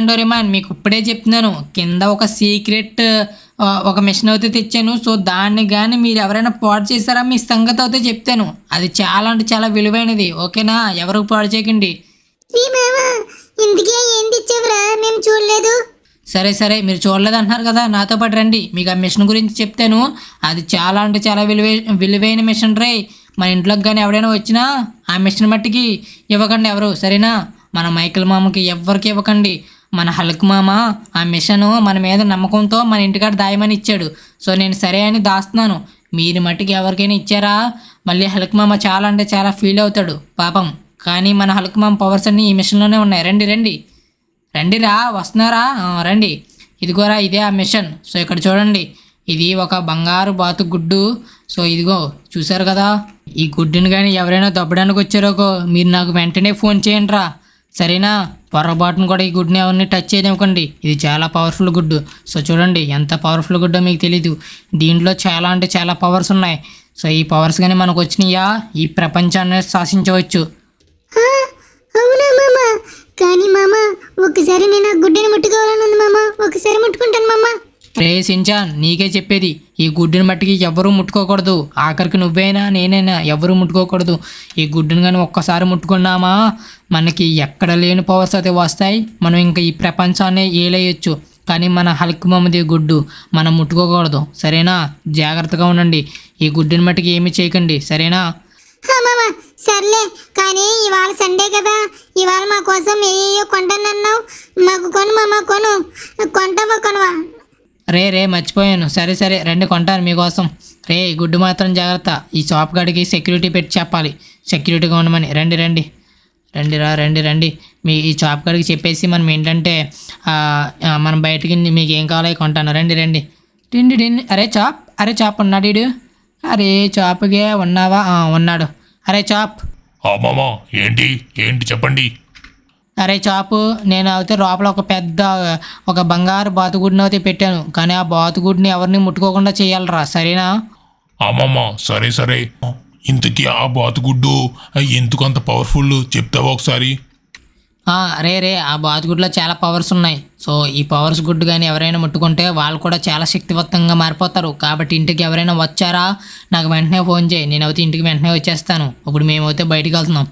Shinchan Doraemon మీకు ఇప్పుడే చెప్తున్నాను కింద ఒక సీక్రెట్ ఆ, ఒక మిషన్ అయితే తెచ్చాను సో దాన్ని కానీ మీరు ఎవరైనా పాడు చేస్తారా మీ సంగతి అయితే చెప్తాను అది చాలా అంటే చాలా విలువైనది ఓకేనా ఎవరు పాడు చేయకండి ఈ మామ ఇందుకే ఏం తెచ్చావురా మేము చూడలేదు సరే సరే మీరు చూడలేదు అంటున్నారు కదా నాతో పాటు రండి మీకు ఆ మిషన్ గురించి చెప్తాను అది చాలా అంటే చాలా విలువై విలువైన మిషన్ రే మన ఇంట్లోకి కానీ ఎవడైనా వచ్చినా ఆ మిషన్ మట్టికి ఇవ్వకండి ఎవరు సరేనా మన మైకిల్ మామకి ఎవ్వరికి ఇవ్వకండి మన హల్క్ మామ ఆ మిషన్ మన మీద నమ్మకంతో మన ఇంటికాడ దాయమని ఇచ్చాడు సో నేను సరే అని దాస్తున్నాను మీరు మట్టికి ఎవరికైనా ఇచ్చారా మళ్ళీ హల్క్ మామ చాలా అంటే చాలా ఫీల్ అవుతాడు పాపం కానీ మన హల్క్ మామ పవర్స్ అన్నీ ఈ మిషన్లోనే ఉన్నాయి రండి రండి రండిరా వస్తున్నారా ఆ, రండి ఇదిగోరా ఇదే ఆ మిషన్ సో ఇక్కడ చూడండి ఇది ఒక బంగారు బాతు గుడ్డు సో ఇదిగో చూసారు కదా ఈ గుడ్డుని కానీ ఎవరైనా దబ్బడానికి వచ్చారో మీరు నాకు వెంటనే ఫోన్ చేయండి రా సరేనా పొరపాటును కూడా ఈ గుడ్ని ఎవరిని టచ్ చేయనివ్వకండి ఇది చాలా పవర్ఫుల్ గుడ్డు సో చూడండి ఎంత పవర్ఫుల్ గుడ్డో మీకు తెలీదు దీంట్లో చాలా అంటే చాలా పవర్స్ ఉన్నాయి సో ఈ పవర్స్ కానీ మనకు వచ్చినాయా ఈ ప్రపంచాన్ని శాసించవచ్చు ఆ, అవునా మామ కానీ మామ ఒకసారి నేను ఆ గుడ్డని ముట్టుకోవాలని ఉంది మామ ఒకసారి ముట్టుకుంటాను మామ రే సించాన్ నీకే చెప్పేది ఈ గుడ్డుని మట్టికి ఎవరూ ముట్టుకోకూడదు ఆఖరికి నువ్వైనా నేనైనా ఎవరూ ముట్టుకోకూడదు ఈ గుడ్డుని కానీ ఒక్కసారి ముట్టుకున్నామా మనకి ఎక్కడ లేని పవర్స్ అయితే వస్తాయి మనం ఇంకా ఈ ప్రపంచాన్ని ఏలేయచ్చు కానీ మన హల్క్ మమ్మది గుడ్డు మనం ముట్టుకోకూడదు సరేనా జాగ్రత్తగా ఉండండి ఈ గుడ్డుని మట్టికి ఏమీ చేయకండి సరేనా ఆ, మామ సర్లే కానీ ఇవాళ సండే కదా ఇవాళ మా కోసం ఏయో కొంటానన్నావు మాకు కొను మామ కొను కొంటావా కొనవా రే రే మర్చిపోయాను సరే సరే రండి కొంటాను మీకోసం రే ఈ గుడ్డు మాత్రం జాగ్రత్త ఈ షాప్ గడికి సెక్యూరిటీ పెట్టి చెప్పాలి సెక్యూరిటీగా ఉండమని రండి రండి రండి రా రండి రండి మీ ఈ షాప్ గడికి చెప్పేసి మనం ఏంటంటే ఆ, ఆ, మనం బయటికి మీకు ఏం కావాలో అవి కొంటాను రండి రండి టిండి టిండి అరే చాప్ అరే చాప్ ఉన్నాడు ఈడు అరే చాప్గే ఉన్నావా ఆ, ఉన్నాడు అరే చాప్ ఆ మామా ఏంటి ఏంటి చెప్పండి అరే చాపు నేను అయితే లోపల ఒక పెద్ద ఒక బంగారు బాతుగుడిని అయితే పెట్టాను కానీ ఆ బాతుగుడిని ఎవరిని ముట్టుకోకుండా చేయాలరా సరేనా ఆ మామ సరే సరే ఇంతకీ ఆ బాతుగుడ్డు ఎందుకు అంత పవర్ఫుల్ చెప్తావా ఒకసారి ఆ, రే రే ఆ బాతుగుడ్లో చాలా పవర్స్ ఉన్నాయి సో ఈ పవర్స్ గుడ్డు కానీ ఎవరైనా ముట్టుకుంటే వాళ్ళు కూడా చాలా శక్తివంతంగా మారిపోతారు కాబట్టి ఇంటికి ఎవరైనా వచ్చారా నాకు వెంటనే ఫోన్ చేయి నేనైతే ఇంటికి వెంటనే వచ్చేస్తాను ఇప్పుడు మేమైతే బయటికి వెళ్తున్నాం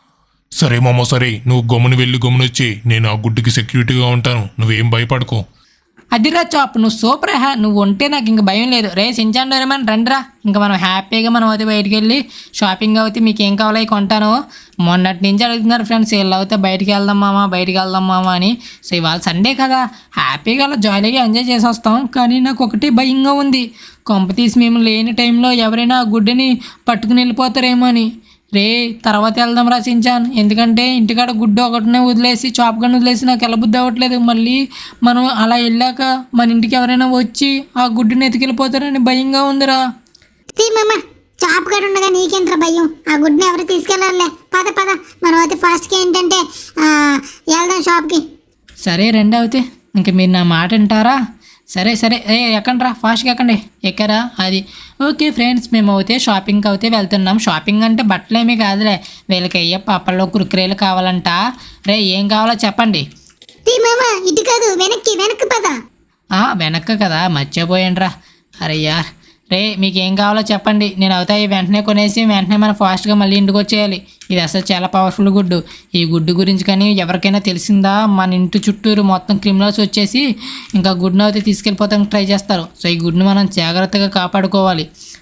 సరే మామ సరే నువ్వు గమ్మున వెళ్ళి గమ్మున వచ్చి నేను ఆ గుడ్డుకి సెక్యూరిటీగా ఉంటాను నువ్వేం భయపడకు అదిరా చాప్ నువ్వు సూపర్ హ్యా నువ్వు ఉంటే నాకు ఇంక భయం లేదు రే సించాన్ డోరేమన్ రండిరా ఇంకా మనం హ్యాపీగా మనం అయితే బయటికి వెళ్ళి షాపింగ్ అయితే మీకు ఏం కావాలో అవి కొంటాను మొన్నటి నుంచి అడుగుతున్నారు ఫ్రెండ్స్ వీళ్ళు అయితే బయటికి వెళ్దాం మామ బయటికి వెళ్దాం మామ అని సో ఇవాళ సండే కదా హ్యాపీగా అలా జాలీగా ఎంజాయ్ చేసి వస్తాం కానీ నాకు ఒకటి భయంగా ఉంది కొంప తీసి మేము లేని టైంలో ఎవరైనా ఆ గుడ్డని పట్టుకుని వెళ్ళిపోతారేమో అని రే తర్వాత వెళ్దాం రా సించాన్ ఎందుకంటే ఇంటికాడ గుడ్డు ఒకటినే వదిలేసి చాప్ గన్ వదిలేసి నాకు వెళ్ళబుద్ధి అవ్వట్లేదు మళ్ళీ మనం అలా వెళ్ళాక మన ఇంటికి ఎవరైనా వచ్చి ఆ గుడ్డుని ఎత్తుకెళ్ళిపోతారని భయంగా ఉందిరా తీ మామ చాప్ గడు ఉండగా నీకేంట్రా భయం ఆ గుడ్ని ఎవరు తీసుకెళ్ళాలే పద పద మనం అయితే ఫాస్ట్గా ఏంటంటే ఆ, వెళ్దాం షాప్కి సరే రండి అయితే ఇంక మీరు నా మాట వింటారా సరే సరే ఏ ఎక్కండ్రా ఫాస్ట్గా ఎక్కండి ఎక్కరా అది ఓకే ఫ్రెండ్స్ మేము అయితే షాపింగ్కి అయితే వెళ్తున్నాం షాపింగ్ అంటే బట్టలేమీ కాదులే వీళ్ళకి అయ్యే పప్పల్లో కురుకురేలు కావాలంట రే ఏం కావాలో చెప్పండి తీ మామ ఇటు కాదు వెనక్కి వెనక్కి పద ఆ, వెనక్కి కదా మర్చిపోయానురా అరే యార్ రే మీకు ఏం కావాలో చెప్పండి నేను అవుతాయి వెంటనే కొనేసి వెంటనే మనం ఫాస్ట్గా మళ్ళీ ఇంటికి వచ్చేయాలి ఇది అసలు చాలా పవర్ఫుల్ గుడ్డు ఈ గుడ్డు గురించి కానీ ఎవరికైనా తెలిసిందా మన ఇంటి చుట్టూరు మొత్తం క్రిమినల్స్ వచ్చేసి ఇంకా గుడ్డును అయితే తీసుకెళ్ళిపోతానికి ట్రై చేస్తారు సో ఈ గుడ్డును మనం జాగ్రత్తగా కాపాడుకోవాలి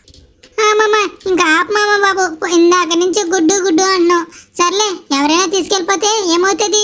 ఆ మామ ఇంకా ఆప్ మామ బాబు ఇందాక నుంచి గుడ్డు గుడ్డు అన్నావు సర్లే ఎవరైనా తీసుకెళ్ళిపోతే ఏమవుతుంది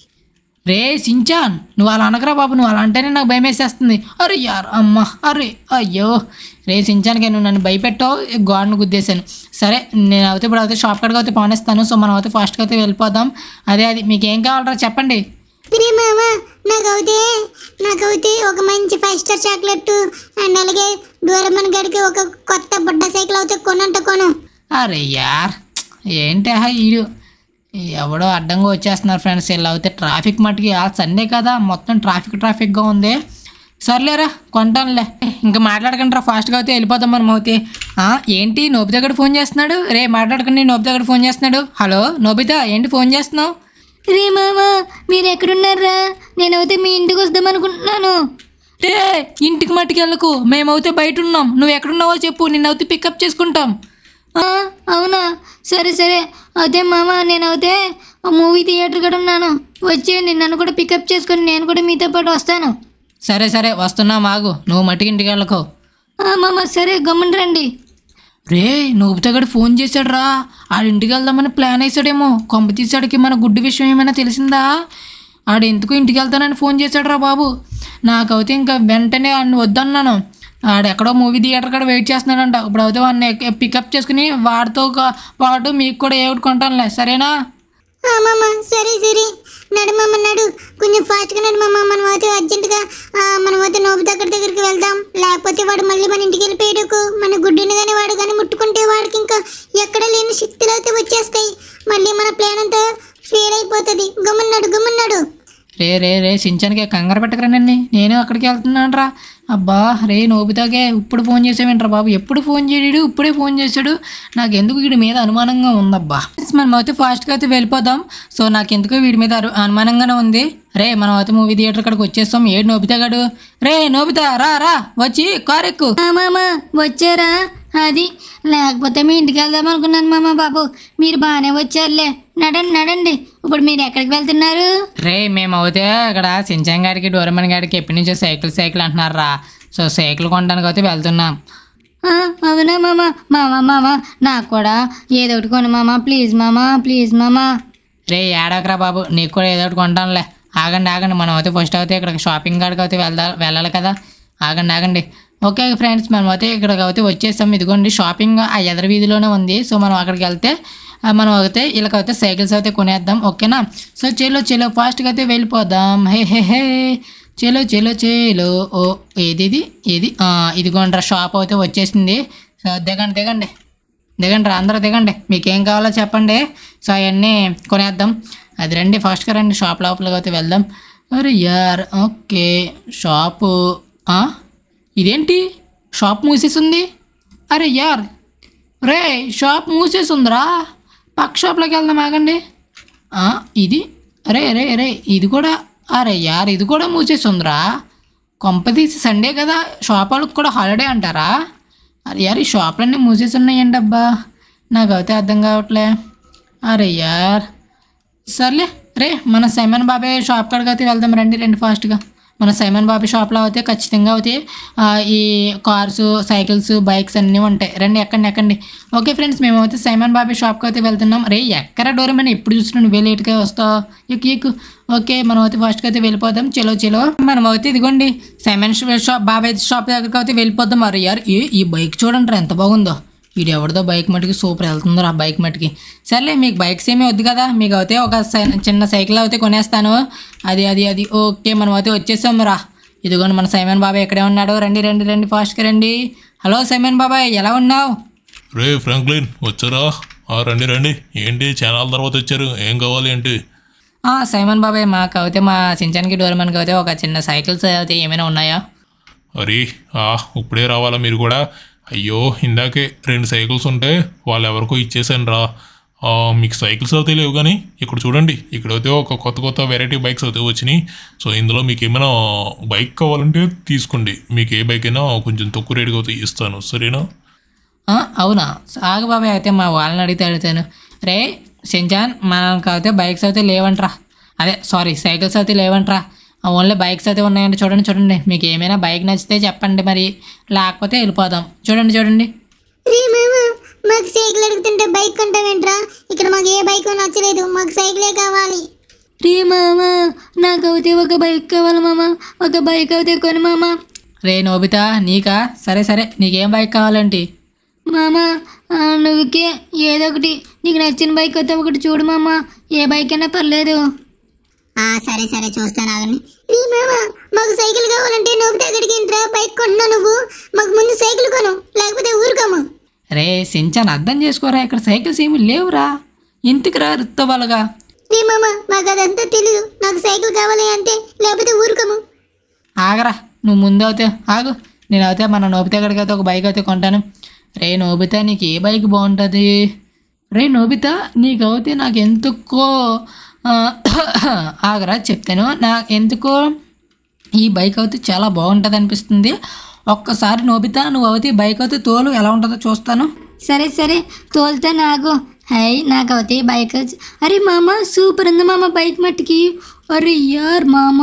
రే సించాన్ నువ్వు అలా అనకరా బాబు నువ్వు అలా అంటేనే నాకు భయం వేసేస్తుంది అరే యార్ అమ్మ అరే అయ్యో రే సించాన్కి నువ్వు నన్ను భయపెట్టావు ఈ గోడను గుద్దేశాను సరే నేను అయితే ఇప్పుడు అయితే షాప్ కాడికి అయితే పానేస్తాను సో మనం అయితే ఫాస్ట్గా అయితే వెళ్ళిపోదాం అదే అది మీకు ఏం కావాలరా చెప్పండి ప్రియ మామ నాకైతే నాకైతే ఒక మంచి ఫైవ్ స్టార్ చాక్లెట్ అండ్ అలాగే డోరమన్ గడికి ఒక కొత్త బుడ్డ సైకిల్ అయితే కొనంట కొను అరే యార్ ఏంటి ఆహా ఈడు ఎవడో అడ్డంగా వచ్చేస్తున్నారు ఫ్రెండ్స్ ఇలా అయితే ట్రాఫిక్ మట్టుకి ఆ సండే కదా మొత్తం ట్రాఫిక్ ట్రాఫిక్గా ఉంది సర్లేరా కొంటానులే ఇంకా మాట్లాడకండి రా ఫాస్ట్గా అయితే వెళ్ళిపోతాం మనం అయితే ఆ, ఏంటి నోబితా గడు ఫోన్ చేస్తున్నాడు రే మాట్లాడకండి నోబితా గడు ఫోన్ చేస్తున్నాడు హలో నోబితా ఏంటి ఫోన్ చేస్తున్నావు రే మామా మీరు ఎక్కడున్నారా నేనైతే మీ ఇంటికి వద్దాం అనుకుంటున్నాను రే ఇంటికి మట్టుకు వెళ్ళకు మేమైతే బయట ఉన్నాం నువ్వు ఎక్కడున్నావో చెప్పు నిన్నైతే పికప్ చేసుకుంటాం ఆ, అవునా సరే సరే అదే మామ నేనైతే మూవీ థియేటర్ కూడా ఉన్నాను వచ్చేయండి నన్ను కూడా పికప్ చేసుకొని నేను కూడా మీతో పాటు వస్తాను సరే సరే వస్తున్నా మాగు నువ్వు మట్టుకు ఇంటికి వెళ్ళకు ఆ, మామ సరే గమ్మున రండి రే నోబుతగడు ఫోన్ చేశాడు రా ఆడి ఇంటికి వెళ్దామని ప్లాన్ వేసాడేమో కొంప తీసాడికి మన గుడ్డు విషయం ఏమైనా తెలిసిందా ఆడు ఎందుకు ఇంటికి వెళ్తానని ఫోన్ చేశాడు రా బాబు నాకైతే ఇంకా వెంటనే ఆడిని వద్దన్నాను ఆడు ఎక్కడో మూవీ థియేటర్ కాడ వెయిట్ చేస్తున్నాడంట ఇప్పుడు అయితే వాడిని పికప్ చేసుకుని వాడితో కా- పాటు మీకు కూడా ఏ ఒకటి కొంటానులే సరేనా ఆ, మామ సరే సరే నడు మామ నడు కొంచెం ఫాస్ట్గా నడు మామ మనం అయితే అర్జెంటుగా ఆ, మనం అయితే నోబు దగ్గర దగ్గరికి వెళ్దాం లేకపోతే వాడు మళ్ళీ మన ఇంటికి వెళ్ళిపోయాడుకు మన గుడ్డిని కానీ వాడు కానీ ముట్టుకుంటే వాడికి ఇంకా ఎక్కడ లేని శక్తులు అయితే వచ్చేస్తాయి మళ్ళీ మన ప్లాన్ అంతా ఫెయిల్ అయిపోతుంది గమ్మున్నాడు గమ్మున్నాడు రే రే రే సించానికి కంగారు పెట్టకరానండి నేను అక్కడికి వెళ్తున్నాను రా అబ్బా రే నోబితాకే ఇప్పుడు ఫోన్ చేసావేంట్రా బాబు ఎప్పుడు ఫోన్ చేయడు ఇప్పుడే ఫోన్ చేశాడు నాకు ఎందుకు వీడి మీద అనుమానంగా ఉందబ్బా మనం అయితే ఫాస్ట్గా అయితే వెళ్ళిపోదాం సో నాకు ఎందుకు వీడి మీద అరు- అనుమానంగానే ఉంది రే మనం అయితే మూవీ థియేటర్ కాడికి వచ్చేస్తాం ఏడు నోబితా గాడు రే నోబితా రా రా వచ్చి కారు ఎక్కు ఆ, మామ వచ్చారా అది లేకపోతే మీ ఇంటికి వెళ్దాం అనుకున్నాను మామ బాబు మీరు బాగానే వచ్చారులే నడండి నడండి ఇప్పుడు మీరు ఎక్కడికి వెళ్తున్నారు రే మేము అయితే ఇక్కడ సించాం గారికి డోరమన్ గారికి ఎప్పటి నుంచో సైకిల్ సైకిల్ అంటున్నారు రా సో సైకిల్ కొనడానికి అయితే వెళ్తున్నాం ఆ, అవునా మామ మామ మామ నాకు కూడా ఏదో ఒకటి కొను మామ ప్లీజ్ మామ ప్లీజ్ మామ రే ఏడకరా బాబు నీకు కూడా ఏదో ఒకటి కొంటానులే ఆగండి ఆగండి మనం అయితే ఫస్ట్ అయితే ఇక్కడ షాపింగ్ కాడికి అయితే వెళ్దా వెళ్ళాలి కదా ఆగండి ఆగండి ఓకే ఫ్రెండ్స్ మనం అయితే ఇక్కడికి అయితే వచ్చేసాం ఇదిగోండి షాపింగ్ ఆ ఎదర వీధిలోనే ఉంది సో మనం అక్కడికి వెళ్తే ఆ, మనం అయితే వీళ్ళకైతే సైకిల్స్ అయితే కొనేద్దాం ఓకేనా సో చలో చలో ఫాస్ట్గా అయితే వెళ్ళిపోదాం హే హే హే చలో చలో చలో ఓ ఏది ఇది ఏది ఆ, ఇదిగోండి షాప్ అయితే వచ్చేసింది సో దిగండి దిగండి దిగండి రా అందరూ దిగండి మీకు ఏం కావాలో చెప్పండి సో అవన్నీ కొనేద్దాం అది రండి ఫాస్ట్గా రండి షాప్ లోపలికి అయితే వెళ్దాం అరే యార్ ఓకే షాపు ఆ? ఇదేంటి షాప్ మూసేసి ఉంది అరే యార్ రే షాప్ మూసేసి ఉందిరా పక్క షాప్లోకి వెళ్దాం ఆగండి ఆ, ఇది రే రే రే ఇది కూడా అరే యార్ ఇది కూడా మూసేసి ఉందిరా కొంపతీసి సండే కదా షాప్ వాళ్ళకి కూడా హాలిడే అంటారా అరే యార్ ఈ షాపులన్నీ మూసేసి ఉన్నాయండి అబ్బా నాకు అయితే అర్థం కావట్లే అరే యార్ సర్లే రే మన సైమన్ బాబాయ్ షాప్ కాడికి అయితే వెళ్దాం రండి రండి ఫాస్ట్గా మన సైమన్ బాబాయ్ షాప్లో అయితే ఖచ్చితంగా అయితే ఆ, ఈ కార్స్ సైకిల్స్ బైక్స్ అన్నీ ఉంటాయి రండి ఎక్కండి ఎక్కండి ఓకే ఫ్రెండ్స్ మేము అయితే సైమన్ బాబాయ్ షాప్కి అయితే వెళ్తున్నాం రే ఎక్కడ డోరమని ఎప్పుడు చూసినా నువ్వే లేట్గా వస్తావు ఎక్కు ఎక్కు ఓకే మనం అయితే ఫాస్ట్గా అయితే వెళ్ళిపోదాం చలో చలో మనం అయితే ఇదిగోండి సైమన్ షాప్ బాబాయ్ షాప్ దగ్గరికి అయితే వెళ్ళిపోదాం మరి యార్ ఏ ఈ బైక్ చూడండి రా ఎంత బాగుందో వీడు ఎవరిదో బైక్ మట్టుకి సూపర్ వెళ్తుందో ఆ బైక్ మట్టుకి సర్లే మీకు బైక్స్ ఏమీ వద్దు కదా మీకు అయితే ఒక సై- చిన్న సైకిల్ అయితే కొనేస్తాను అది అది అది ఓకే మనం అయితే వచ్చేసాం రా ఇదిగోండి మన సైమన్ బాబాయ్ ఎక్కడే ఉన్నాడు రండి రండి రండి ఫాస్ట్గా రండి హలో సైమన్ బాబాయ్ ఎలా ఉన్నావు రే ఫ్రాంక్లిన్ వచ్చారా ఆ, రండి రండి ఏంటి ఛానల్ తర్వాత వచ్చారు ఏం కావాలి ఏంటి ఆ, సైమన్ బాబాయ్ మాకు అయితే మా సించానికి డోరమన్కి అయితే ఒక చిన్న సైకిల్స్ అయితే ఏమైనా ఉన్నాయా అరే ఆ, ఇప్పుడే రావాలా మీరు కూడా అయ్యో ఇందాకే రెండు సైకిల్స్ ఉంటే వాళ్ళు ఎవరికో ఇచ్చేసాను రా ఆ, మీకు సైకిల్స్ అయితే లేవు కానీ ఇక్కడ చూడండి ఇక్కడైతే ఒక కొత్త కొత్త వెరైటీ బైక్స్ అయితే వచ్చినాయి సో ఇందులో మీకు ఏమైనా బైక్ కావాలంటే తీసుకోండి మీకు ఏ బైక్ అయినా కొంచెం తక్కువ రేటుగా అయితే ఇస్తాను సరేనా ఆ, అవునా ఆగు బాబాయ్ అయితే మా వాళ్ళని అడిగితే అడుగుతాను రే సించాన్ మనకు అయితే బైక్స్ అయితే లేవంట్రా అదే సారీ సైకిల్స్ అయితే లేవంట్రా ఓన్లీ బైక్స్ అయితే ఉన్నాయండి చూడండి చూడండి మీకు ఏమైనా బైక్ నచ్చితే చెప్పండి మరి లేకపోతే వెళ్ళిపోదాం చూడండి చూడండి రే మామ మాకు సైకిల్ అడుగుతుంటే బైక్ కొంటావేంట్రా ఇక్కడ మాకు ఏ బైక్ నచ్చలేదు మాకు సైకిలే కావాలి రే మామ నాకు అయితే ఒక బైక్ కావాలి మామ ఒక బైక్ అయితే కొని మామ రే నోబితా నీకా సరే సరే నీకేం బైక్ కావాలంటే మామ ఆ, నువ్వుకే ఏదో ఒకటి నీకు నచ్చిన బైక్ అయితే ఒకటి చూడు మామ ఏ బైక్ అయినా పర్లేదు సరే సరే చూస్తాను ఆగండి రీ మామ మాకు సైకిల్ కావాలంటే నువ్వు దగ్గరికి ఇంట్రా బైక్ కొంటున్నావు నువ్వు మాకు ముందు సైకిల్ కొను లేకపోతే ఊరుకోము రే సించాన్ అర్థం చేసుకోరా ఇక్కడ సైకిల్స్ ఏమి లేవురా ఇంటికి రా రుత్తబలగా రీ మామ మాకు అదంతా తెలీదు నాకు సైకిల్ కావాలి అంతే లేకపోతే ఊరుకోము ఆగరా నువ్వు ముందు అవుతే ఆగు నేను అయితే మన నోబితా గడికి అయితే ఒక బైక్ అయితే కొంటాను రే నోబితా నీకు ఏ బైక్ బాగుంటుంది రే నోబితా నీకు అయితే నాకు ఎందుకో ఆ, ఆగరా చెప్తాను నా ఎందుకో ఈ బైక్ అయితే చాలా బాగుంటుంది అనిపిస్తుంది ఒక్కసారి నోబితా నువ్వు అవుతే ఈ బైక్ అయితే తోలు ఎలా ఉంటుందో చూస్తాను సరే సరే తోలుతా నాకు హై నాకు అవుతాయి బైక్ వచ్చి- అరే మామ సూపర్ ఉంది మామ బైక్ మట్టికి అరే యార్ మామ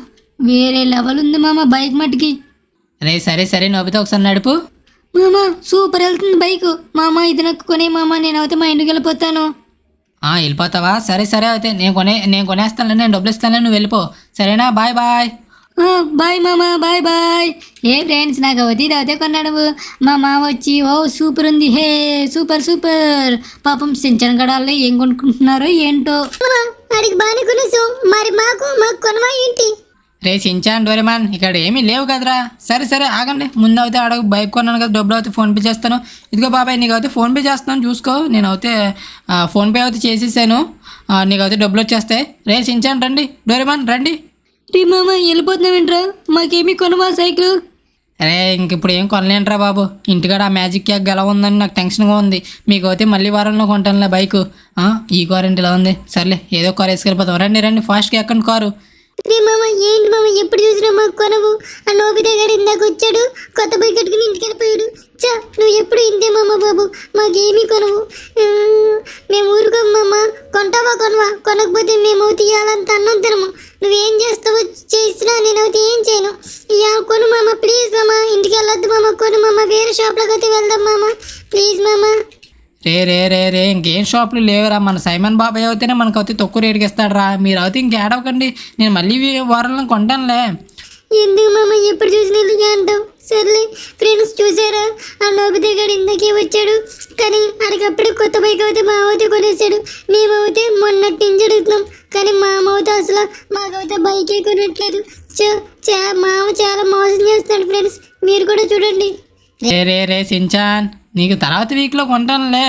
వేరే లెవెల్ ఉంది మామ బైక్ మట్టికి రే సరే సరే నోబితా ఒకసారి నడుపు మామ సూపర్ వెళ్తుంది బైక్ మామ ఇది నాకు కొనే మామ నేను అయితే మా ఇంటికి వెళ్ళిపోతాను ఆ, వెళ్ళిపోతావా సరే సరే అయితే నేను కొనే నేను కొనేస్తాను నేను డబ్బులు ఇస్తాను నువ్వు వెళ్ళిపో సరేనా బాయ్ బాయ్ ఆ, బాయ్ మామ బాయ్ బాయ్ ఏ ఫ్రెండ్స్ నాకు అవుతాయి ఇది అవుతే కొన్నాడు మా మామ వచ్చి ఓ సూపర్ ఉంది హే సూపర్ సూపర్ పాపం సించన్ గడాల్లో ఏం కొనుక్కుంటున్నారో ఏంటో అడిగి బాగానే కొనేసాం మరి మాకు మాకు కొనవా ఏంటి రే సించాన్ డోరేమాన్ ఇక్కడ ఏమీ లేవు కదరా సరే సరే ఆగండి ముందు అయితే అడగ బైక్ కొన్నాను కదా డబ్బులు అయితే ఫోన్పే చేస్తాను ఇదిగో బాబాయ్ నీకు అయితే ఫోన్పే చేస్తాను చూసుకో నేను అయితే ఆ, ఫోన్పే అయితే చేసేసాను ఆ, నీకు అయితే డబ్బులు వచ్చేస్తాయి రే సించాన్ రండి డోరేమాన్ రండి రీ మామ వెళ్ళిపోతున్నావేంట్రా మాకేమీ కొనవా సైకిల్ అరే ఇంక ఇప్పుడు ఏం కొనలేంట్రా బాబు ఇంటికాడ ఆ మ్యాజిక్ క్యాక్ ఎలా ఉందని నాకు టెన్షన్గా ఉంది మీకు అయితే మళ్ళీ వారంలో కొంటానులే బైక్ ఈ కార్ ఏంటి ఇలా ఉంది సర్లే ఏదో కార్ వేసుకెళ్ళిపోతాం రండి రండి ఫాస్ట్గా ఎక్కండి కారు రే మామ ఏంటి మామ ఎప్పుడు చూసినా మాకు కొనవు ఆ నోబితా గారు ఇందాక వచ్చాడు కొత్త బైక్ కట్టుకుని ఇంటికి వెళ్ళిపోయాడు చా నువ్వు ఎప్పుడు ఇంతే మామ బాబు మాకేమీ కొనవు ఆ, మేము ఊరుకోం మామ కొంటావా కొనవా కొనకపోతే మేము తీయాలంత అన్నం తినము నువ్వేం చేస్తావో చేసినా నేనైతే ఏం చేయను యా కొను మామ ప్లీజ్ మామ ఇంటికి వెళ్ళొద్దు మామ కొను మామ వేరే షాప్లోకి అయితే వెళ్దాం మామ ప్లీజ్ మామ రే రే రే రే ఇంకేం షాపులు లేవురా మన సైమన్ బాబాయ్ అయితేనే మనకు అయితే తక్కువ రేటుకి ఇస్తాడు రా మీరు అయితే ఇంకేడవకండి నేను మళ్ళీ వీ- వారంలో కొంటానులే ఎందుకు మామ ఎప్పుడు చూసినా ఇలాగే అంటావు సర్లే ఫ్రెండ్స్ చూసారా ఆ నోబితే గారు ఇందాకే వచ్చాడు కానీ అడిగప్పుడు కొత్త బైక్ అయితే మా అయితే కొనేసాడు మేమైతే మొన్నటి నుంచి అడుగుతున్నాం కానీ మా అయితే అసలు మాకైతే బైకే కొనట్లేదు చా చా మామ చాలా మోసం చేస్తున్నాడు ఫ్రెండ్స్ మీరు కూడా చూడండి రే రే రే సించాన్ నీకు తర్వాత వీక్లో కొంటానులే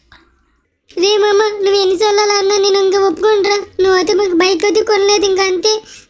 రే మామ నువ్వు ఎన్నిసార్లు అలా అన్నా నేను ఇంకా ఒప్పుకుంటారా నువ్వైతే మాకు బైక్ అయితే కొనలేదు ఇంకా అంతే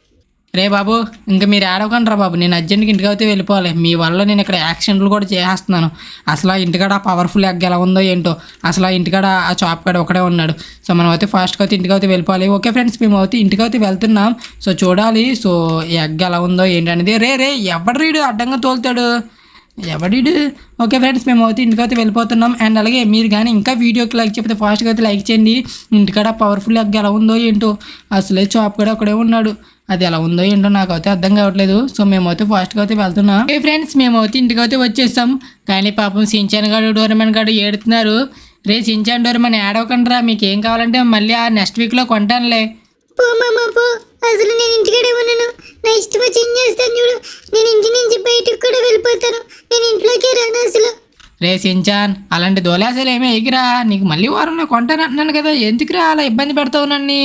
రే బాబు ఇంకా మీరు ఆడవకండి రా బాబు నేను అర్జెంట్కి ఇంటికి అయితే వెళ్ళిపోవాలి మీ వల్ల నేను ఇక్కడ యాక్సిడెంట్లు కూడా చేసేస్తున్నాను అసలు ఆ ఇంటికాడ ఆ పవర్ఫుల్ ఎగ్ ఎలా ఉందో ఏంటో అసలు ఆ ఇంటికాడ ఆ చాప్ కాడ ఒకడే ఉన్నాడు సో మనం అయితే ఫాస్ట్గా అయితే ఇంటికి అయితే వెళ్ళిపోవాలి ఓకే ఫ్రెండ్స్ మేము అయితే ఇంటికి అయితే వెళ్తున్నాం సో చూడాలి సో ఈ ఎగ్ ఎలా ఉందో ఏంటనేది రే రే ఎవడు రీడు అడ్డంగా తోలుతాడు ఎవడీడు ఓకే ఫ్రెండ్స్ మేము అయితే ఇంటికైతే వెళ్ళిపోతున్నాం అండ్ అలాగే మీరు కానీ ఇంకా వీడియోకి లైక్ చెప్తే ఫాస్ట్గా అయితే లైక్ చేయండి ఇంటికాడ పవర్ఫుల్ ఎగ్ ఎలా ఉందో ఏంటో అసలే చాప్ కూడా ఒకడే ఉన్నాడు అది ఎలా ఉందో ఏంటో నాకు అయితే అర్థం కావట్లేదు సో మేమైతే ఫాస్ట్గా అయితే వెళ్తున్నాం ఏ ఫ్రెండ్స్ మేమైతే ఇంటికైతే వచ్చేసాం కానీ పాపం సించాన్ గారు డోరమన్ గారు ఏడుతున్నారు రే సించాన్ డోరమన్ ఏడవకండి రా మీకు ఏం కావాలంటే మళ్ళీ ఆ నెక్స్ట్ వీక్లో కొంటానులే పో మామ పో అసలు నేను ఇంటికాడే ఉన్నాను నా ఇష్టం వచ్చి ఏం చేస్తాను చూడు నేను ఇంటి నుంచి బయటకు కూడా వెళ్ళిపోతాను నేను ఇంట్లోకే రాను అసలు రే సించాన్ అలాంటి దోలాసలు ఏమీ ఎగిరా నీకు మళ్ళీ వారంలో కొంటాను అంటున్నాను కదా ఎందుకురా అలా ఇబ్బంది పెడతావు నన్ను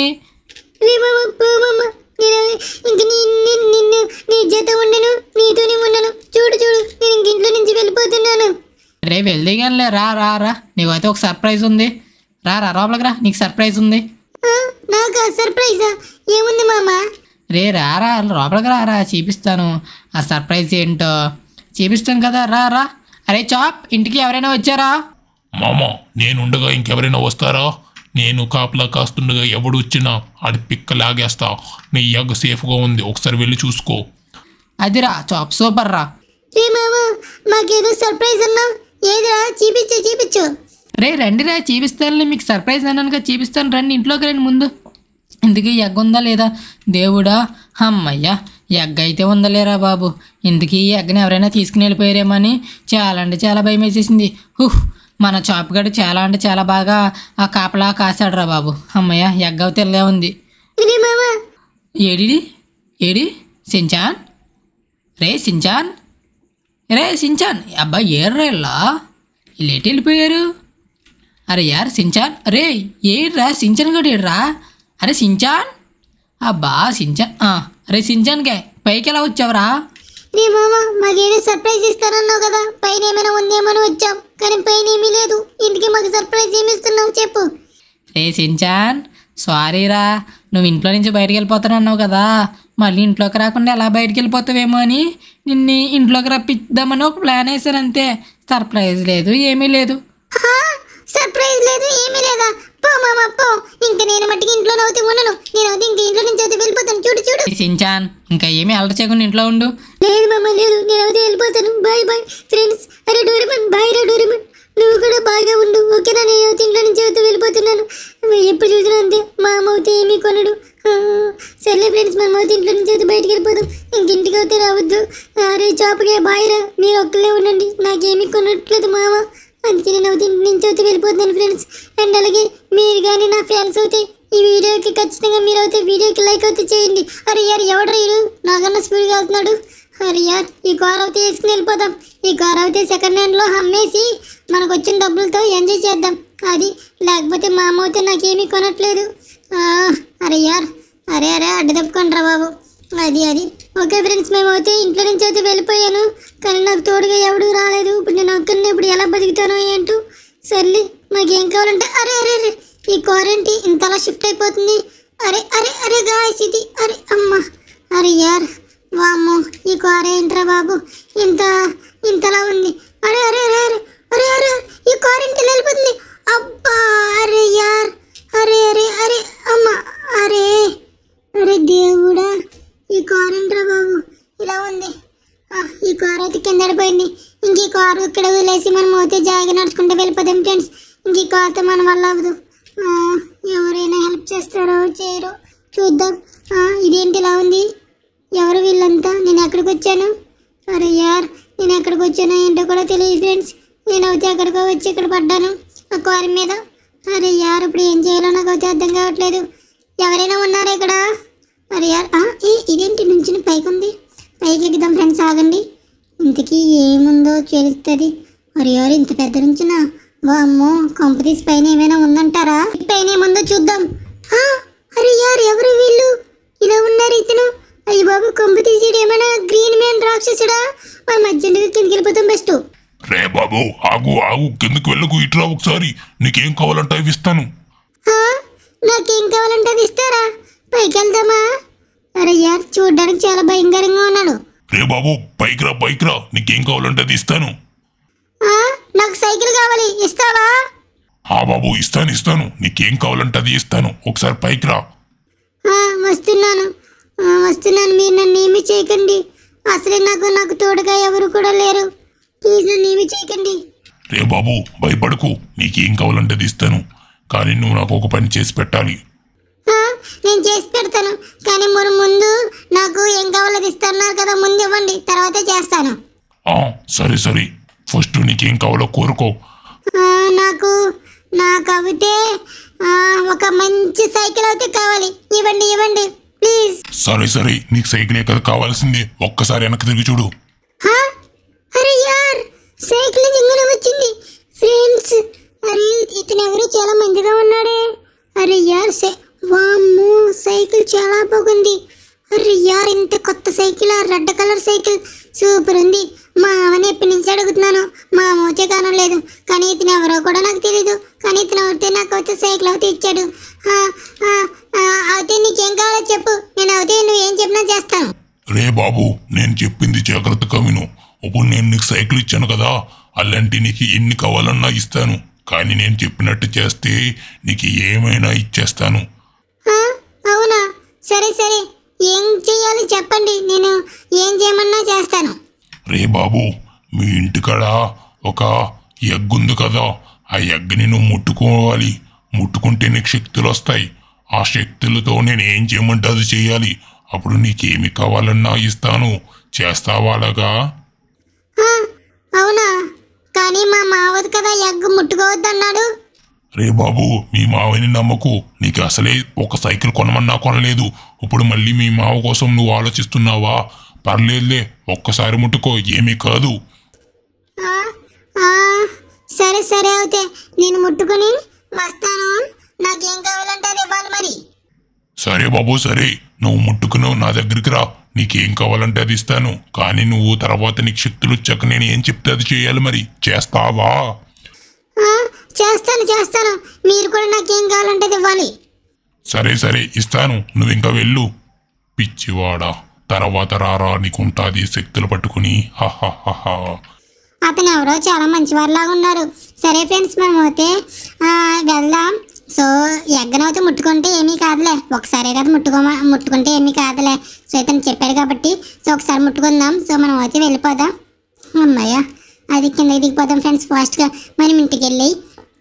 రే మామ పో మామ నేను ఇంక నీ నీ- నిన్ను నీ జత ఉండను నీతోనే ఉండను చూడు చూడు నేను ఇంక ఇంట్లో నుంచి వెళ్ళిపోతున్నాను రే వెళ్దిగానిలే రా రా రా నీకైతే ఒక సర్ప్రైజ్ ఉంది రా రా లోపలికి రా నీకు సర్ప్రైజ్ ఉంది ఆ, నాకా సర్ప్రైజా ఏముంది మామ రే రా రా లోపలికి రా రా చూపిస్తాను ఆ సర్ప్రైజ్ ఏంటో చూపిస్తాను కదా రా రా అరే చాప్ ఇంటికి ఎవరైనా వచ్చారా మామ నేనుండగా ఇంకెవరైనా వస్తారా నేను కాపలా కాస్తుండగా ఎవడు వచ్చినా ఆడి పిక్క లాగేస్తా నీ ఎగ్ సేఫ్గా ఉంది ఒకసారి వెళ్ళి చూసుకో అదిరా చాప్ సూపర్ రా రే మామ మాకేదో సర్ప్రైజ్ అన్నావు ఏదిరా చూపించు చూపించు రే రండి రా చూపిస్తానులే మీకు సర్ప్రైజ్ అన్నానుగా చూపిస్తాను రండి ఇంట్లోకి రండి ముందు ఇందుకు ఎగ్ ఉందా లేదా దేవుడా అమ్మయ్యా ఎగ్ అయితే ఉందా లేరా బాబు ఇందుకు ఈ ఎగ్గని ఎవరైనా తీసుకుని వెళ్ళిపోయారేమో అని చాలా అంటే చాలా భయం వేసేసింది హుహ్ మన చాపుగడు చాలా అంటే చాలా బాగా ఆ కాపలా కాసాడు రా బాబు అమ్మయ్య ఎగ్ అయితే ఇల్లే ఉంది రే మామ ఏడిది ఏడి సించాన్ రే సించాన్ రే సించాన్ అబ్బా ఏర్రా ఇలా వీళ్ళు ఎటు వెళ్ళిపోయారు అరే యార్ సించాన్ రే ఏడ్రా సించాన్ కూడా ఏడ్రా అరే సించాన్ అబ్బా సించాన్ ఆ, అరే సించాన్కే పైకి ఎలా వచ్చావురా నీ మామ మాకేదో సర్ప్రైజ్ ఇస్తానన్నావు కదా పైన ఏమైనా ఉందేమని వచ్చాం కానీ పైన ఏమీ లేదు ఇంటికి మాకు సర్ప్రైజ్ ఏమి ఇస్తున్నావు చెప్పు రే సించాన్ సారీరా నువ్వు ఇంట్లో నుంచి బయటికి వెళ్ళిపోతానన్నావు కదా మళ్ళీ ఇంట్లోకి రాకుండా ఎలా బయటికి వెళ్ళిపోతావేమో అని నిన్ను ఇంట్లోకి రప్పిద్దామని ఒక ప్లాన్ వేసాను అంతే సర్ప్రైజ్ లేదు ఏమీ లేదు హా, సర్ప్రైజ్ లేదు ఏమీ లేదా పో మామ పో ఇంక నేను మట్టికి ఇంట్లో నవ్వుతూ ఉండను నేను అయితే ఇంక ఇంట్లో నుంచి అయితే వెళ్ళిపోతాను చూడు చూడు ఈ సించాన్ ఇంకా ఏమీ అలర చేయకుండా ఇంట్లో ఉండు లేదు మామ లేదు నేను అయితే వెళ్ళిపోతాను బాయ్ బాయ్ ఫ్రెండ్స్ అరే డోరేమన్ బాయ్ రా డోరేమన్ నువ్వు కూడా బాగా ఉండు ఓకేనా నేను అయితే ఇంట్లో నుంచి అయితే వెళ్ళిపోతున్నాను ఎప్పుడు చూసినా అంతే మా అమ్మ అయితే ఏమీ కొనడు ఆ, సర్లే ఫ్రెండ్స్ మనం అయితే ఇంట్లో నుంచి అయితే బయటికి వెళ్ళిపోదాం ఇంక ఇంటికి అయితే రావద్దు అరే చాపకే బాయ్ రా మీరు ఒక్కలే ఉండండి నాకేమీ కొనట్లేదు మామ అందుకే నేను అయితే ఇంటి నుంచి అయితే వెళ్ళిపోతున్నాను ఫ్రెండ్స్ అండ్ అలాగే మీరు కానీ నా ఫ్యాన్స్ అయితే ఈ వీడియోకి ఖచ్చితంగా మీరు అయితే వీడియోకి లైక్ అయితే చేయండి అరే యార్ ఎవడు రీడు నాకన్నా స్పీడ్గా వెళ్తున్నాడు అరే యార్ ఈ కార్ అయితే వేసుకుని వెళ్ళిపోదాం ఈ కార్ అయితే సెకండ్ హ్యాండ్లో అమ్మేసి మనకు వచ్చిన డబ్బులతో ఎంజాయ్ చేద్దాం అది లేకపోతే మా అమ్మ అయితే నాకేమీ కొనట్లేదు ఆ, అరే యార్ అరే అరే అడ్డు తప్పుకోండిరా బాబు అది అది ఓకే ఫ్రెండ్స్ మేము అయితే ఇంట్లో నుంచి అయితే వెళ్ళిపోయాను కానీ నాకు తోడుగా ఎవడు రాలేదు ఇప్పుడు నేను ఒక్కరిని ఇప్పుడు ఎలా బతుకుతానో ఏంటో సర్లే నాకేం కావాలంటే అరే అరే అరే ఈ క్వారంటీ ఇంతలా షిఫ్ట్ అయిపోతుంది అరే అరే అరే గాయస్ ఇది అరే అమ్మ అరే యార్ వామ్మో ఈ కార్ ఏంట్రా బాబు ఇంత ఇంతలా ఉంది అరే అరే అరే అరే అరే అరే ఈ కార్ ఇంత వెళ్ళిపోతుంది అబ్బా అరే యార్ అరే అరే అరే అమ్మ అరే అరే దేవుడా ఈ కార్ ఏంట్రా బాబు ఇలా ఉంది ఆ, ఈ కార్ అయితే కింద పడిపోయింది ఇంక ఈ కారు ఇక్కడ వదిలేసి మనం అయితే జాయిగా నడుచుకుంటూ వెళ్ళిపోదాం ఫ్రెండ్స్ ఇంక ఈ కార్తో మన వల్ల అవ్వదు ఆ, ఎవరైనా హెల్ప్ చేస్తారో చేయరో చూద్దాం ఆ, ఇదేంటి ఇలా ఉంది ఎవరు వీళ్ళంతా నేను ఎక్కడికి వచ్చాను అరే యార్ నేను ఎక్కడికి వచ్చానో ఏంటో కూడా తెలియదు ఫ్రెండ్స్ నేను అయితే ఎక్కడికో వచ్చి ఇక్కడ పడ్డాను ఆ కారు మీద అరే యార్ ఇప్పుడు ఏం చేయాలో నాకు అయితే అర్థం కావట్లేదు ఎవరైనా ఉన్నారా ఇక్కడ అరే యార్ ఆ, ఏ ఇదేంటి నుంచి పైకి ఉంది పైకి ఎక్కుదాం ఫ్రెండ్స్ ఆగండి ఇంతకీ ఏముందో తెలుస్తుంది అరే యార్ ఇంత పెద్ద నుంచిన వామ్మో కంపెనీస్ పైన ఏమైనా ఉందంటారా ఈ పైన ఏముందో చూద్దాం ఆ, అరే యార్ ఎవరు వీళ్ళు ఇలా ఉన్నారు ఇతను అయ్యి బాబు కొంపు తీసేడు ఏమైనా గ్రీన్ మ్యాన్ రాక్షసుడా మన మధ్యలో కిందకి వెళ్ళిపోతాం బెస్ట్ రే బాబు ఆగు ఆగు కిందకు వెళ్ళకు ఇట్రా ఒకసారి నీకేం కావాలంటే అవి ఇస్తాను నాకేం కావాలంటే అది ఇస్తారా పైకి వెళ్దామా అరే యార్ చూడడానికి చాలా భయంకరంగా ఉన్నాడు రే బాబు పైకి రా పైకి రా నీకేం కావాలంటే అది ఇస్తాను ఆ, నాకు సైకిల్ కావాలి ఇస్తావా ఆ బాబు ఇస్తాను ఇస్తాను నీకేం కావాలంటే అది ఇస్తాను ఒకసారి పైకి రా ఆ, వస్తున్నాను ఆ, వస్తున్నాను మీరు నన్ను ఏమీ చేయకండి అసలే నాకు నాకు తోడుగా ఎవరు కూడా లేరు ప్లీజ్ నన్ను ఏమీ చేయకండి రే బాబు భయపడకు నీకేం కావాలంటే అది ఇస్తాను కానీ నువ్వు నాకు ఒక పని చేసి పెట్టాలి ఆ, నేను చేసి పెడతాను కానీ మరి ముందు నాకు ఏం కావాలో అది ఇస్తున్నారు కదా ముందు ఇవ్వండి తర్వాత చేస్తాను ఆ, సరే సరే ఫస్ట్ నీకేం కావాలో కోరుకో ఆ, నాకు నాకు అయితే ఆ, ఒక మంచి సైకిల్ అయితే కావాలి ఇవ్వండి ఇవ్వండి ప్లీజ్ సరే సరే నీకు సైకిలే కదా కావాల్సింది ఒక్కసారి వెనక్కి తిరిగి చూడు హా? అరే యార్ సైకిల్ జింగన వచ్చింది ఫ్రెండ్స్ అరే ఇతను ఎవరు చాలా మంచిగా ఉన్నాడే అరే యార్ సై వామ్మో సైకిల్ చాలా బాగుంది అరే యార్ ఇంత కొత్త సైకిల్ ఆ రెడ్ కలర్ సైకిల్ సూపర్ ఉంది మా అవని ఎప్పటి నుంచి అడుగుతున్నాను మా మోచే కానం లేదు కానీ ఇతను ఎవరో కూడా నాకు తెలీదు కానీ ఇతను అయితే నాకు అయితే సైకిల్ అయితే ఇచ్చాడు ఆ, ఆ, ఆ, అయితే నీకేం కావాలో చెప్పు నేను అయితే నువ్వు ఏం చెప్పినా చేస్తాను రే బాబు నేను చెప్పింది జాగ్రత్తగా విను ఇప్పుడు నేను నీకు సైకిల్ ఇచ్చాను కదా అలాంటి నీకు ఎన్ని కావాలన్నా ఇస్తాను కానీ నేను చెప్పినట్టు చేస్తే నీకు ఏమైనా ఇచ్చేస్తాను ఆ, అవునా సరే సరే ఏం చేయాలి చెప్పండి నేను ఏం చేయమన్నా చేస్తాను రే బాబు మీ ఇంటికాడ ఒక ఎగ్ ఉంది కదా ఆ ఎగ్ని నువ్వు ముట్టుకోవాలి ముట్టుకుంటే నీకు శక్తులు వస్తాయి ఆ శక్తులతో నేను ఏం చేయమంటే అది చేయాలి అప్పుడు నీకేమి కావాలన్నా ఇస్తాను చేస్తావా అలాగా ఆ, అవునా కానీ మా మావది కదా ఎగ్ ముట్టుకోవద్దన్నాడు రే బాబు మీ మావని నమ్మకు నీకు అసలే ఒక సైకిల్ కొనమన్నా కొనలేదు ఇప్పుడు మళ్ళీ మీ మావ కోసం నువ్వు ఆలోచిస్తున్నావా పర్లేదులే ఒక్కసారి ముట్టుకో ఏమీ కాదు ఆ, ఆ, సరే సరే అయితే నేను ముట్టుకొని వస్తాను నాకేం కావాలంటే అది ఇవ్వాలి మరి సరే బాబు సరే నువ్వు ముట్టుకున్నావు నా దగ్గరికి రా నీకేం కావాలంటే అది ఇస్తాను కానీ నువ్వు తర్వాత నీకు శక్తులు వచ్చాక నేను ఏం చెప్తే అది చేయాలి మరి చేస్తావా ఆ, చేస్తాను చేస్తాను మీరు కూడా నాకేం కావాలంటే అది ఇవ్వాలి సరే సరే ఇస్తాను నువ్వు ఇంకా వెళ్ళు పిచ్చివాడా తర్వాత రారా నీకుంటాది శక్తులు పట్టుకుని హహహహ అతను ఎవరో చాలా మంచివారిలాగా ఉన్నారు సరే ఫ్రెండ్స్ మనం అయితే ఆ, వెళ్దాం సో ఎగ్గనైతే ముట్టుకుంటే ఏమీ కాదులే ఒకసారి కదా ముట్టుకో ముట్టుకుంటే ఏమీ కాదులే సో ఇతను చెప్పాడు కాబట్టి సో ఒకసారి ముట్టుకుందాం సో మనం అయితే వెళ్ళిపోదాం అమ్మయ్య అది కిందకి దిగిపోదాం ఫ్రెండ్స్ ఫాస్ట్గా మనం ఇంటికి వెళ్ళి